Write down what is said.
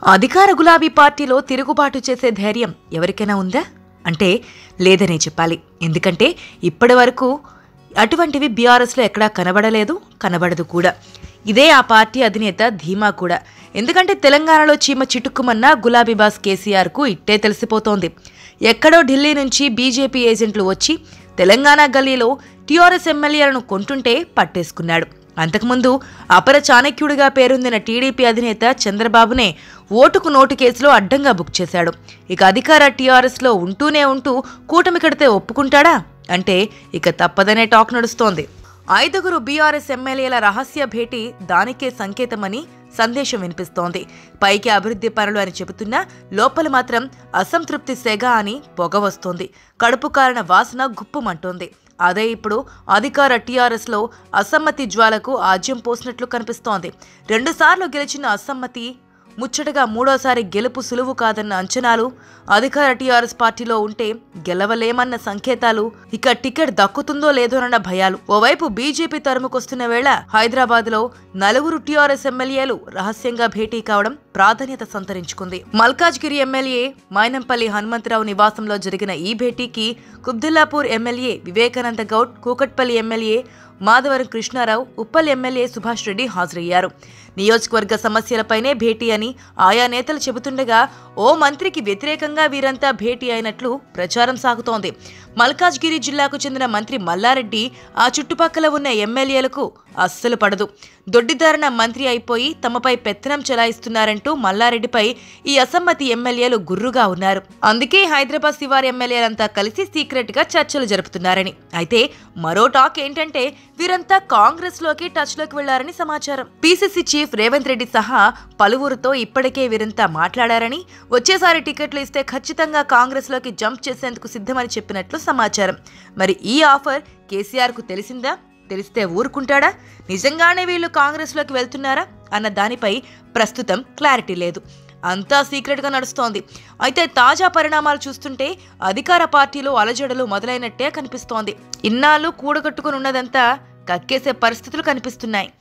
అధికార గులాబీ పార్టీలో తిరుగుబాటు చేసే ధైర్యం ఎవరికైనా ఉందా అంటే లేదనే చెప్పాలి ఎందుకంటే ఇప్పటి వరకు అటువంటివి బీఆర్ఎస్లో ఎక్కడా కనబడలేదు కనబడదు కూడా ఇదే ఆ పార్టీ అధినేత ధీమా కూడా ఎందుకంటే తెలంగాణలో చీమ చిటుక్కుమన్న గులాబీ బాస్ కేసీఆర్కు ఇట్టే తెలిసిపోతోంది ఎక్కడో ఢిల్లీ నుంచి బీజేపీ ఏజెంట్లు వచ్చి తెలంగాణ గల్లీలో టీఆర్ఎస్ ఎమ్మెల్యేలను కొంటుంటే పట్టేసుకున్నాడు అంతకుముందు అపర చాణక్యుడిగా పేరొందిన టీడీపీ అధినేత చంద్రబాబునే ఓటుకు నోటు కేసులో అడ్డంగా బుక్ చేశాడు ఇక అధికార టీఆర్ఎస్లో ఉంటూనే ఉంటూ కూటమి కడితే ఒప్పుకుంటాడా అంటే ఇక తప్పదనే టాక్ నడుస్తోంది ఐదుగురు బీఆర్ఎస్ ఎమ్మెల్యేల రహస్య భేటీ దానికే సంకేతమని సందేశం వినిపిస్తోంది పైకి అభివృద్ధి పనులు అని చెబుతున్నా లోపల మాత్రం అసంతృప్తి సెగ అని పొగ వస్తోంది కడుపు కారణ వాసన గుప్పుమంటోంది అదే ఇప్పుడు అధికార టీఆర్ఎస్లో అసమ్మతి జ్వాలకు ఆజ్యం పోసినట్లు కనిపిస్తోంది రెండుసార్లు గెలిచిన అసమ్మతి ముచ్చటగా మూడోసారి గెలుపు సులువు కాదన్న అంచనాలు అధికార టీఆర్ఎస్ పార్టీలో ఉంటే గెలవలేమన్న సంకేతాలు ఇక టికెట్ దక్కుతుందో లేదోనన్న భయాలు ఓవైపు బీజేపీ తరుముకొస్తున్న వేళ హైదరాబాద్ లో నలుగురు టీఆర్ఎస్ ఎమ్మెల్యేలు రహస్యంగా భేటీ కావడం ప్రాధాన్యత సంతరించుకుంది మల్కాజ్గిరి ఎమ్మెల్యే మైనంపల్లి హనుమంతరావు నివాసంలో జరిగిన ఈ భేటీకి Quthbullapur MLA Vivekananda Goud Kukatpally MLA Madhavaram Krishnarao Uppal MLA Subhash Reddy హాజరయ్యారు నియోజకవర్గ సమస్యలపైనే భేటీ అని ఆయా నేతలు చెబుతుండగా ఓ మంత్రికి వ్యతిరేకంగా వీరంతా భేటీ అయినట్లు ప్రచారం సాగుతోంది మల్కాజ్గిరి జిల్లాకు చెందిన మంత్రి మల్లారెడ్డి ఆ చుట్టుపక్కల ఉన్న ఎమ్మెల్యేలకు అస్సలు పడదు దొడ్డిదారణ మంత్రి అయిపోయి తమపై పెత్తనం చెలాయిస్తున్నారంటూ మల్లారెడ్డిపై ఈ అసమ్మతి ఎమ్మెల్యేలు గుర్రుగా ఉన్నారు అందుకే హైదరాబాద్ శివారు ఎమ్మెల్యేలంతా కలిసి సీక్రెట్ గా చర్చలు జరుపుతున్నారని అయితే మరో టాక్ ఏంటంటే వీరంతా కాంగ్రెస్ లోకి టచ్ లోకి వెళ్లారని సమాచారం పీసీసీ చీఫ్ రేవంత్ రెడ్డి సహా పలువురితో ఇప్పటికే వీరంతా మాట్లాడారని వచ్చేసారి టికెట్లు ఇస్తే ఖచ్చితంగా కాంగ్రెస్ లోకి జంప్ చేసేందుకు సిద్ధమని చెప్పినట్లు సమాచారం మరి ఈ ఆఫర్ కేసీఆర్ కు తెలిసిందా తెలిస్తే ఊరుకుంటాడా నిజంగానే వీళ్ళు కాంగ్రెస్లోకి వెళ్తున్నారా అన్న దానిపై ప్రస్తుతం క్లారిటీ లేదు అంతా సీక్రెట్గా నడుస్తోంది అయితే తాజా పరిణామాలు చూస్తుంటే అధికార పార్టీలో అలజడులు మొదలైనట్టే కనిపిస్తోంది ఇన్నాళ్ళు కూడగట్టుకుని ఉన్నదంతా కక్కేసే పరిస్థితులు కనిపిస్తున్నాయి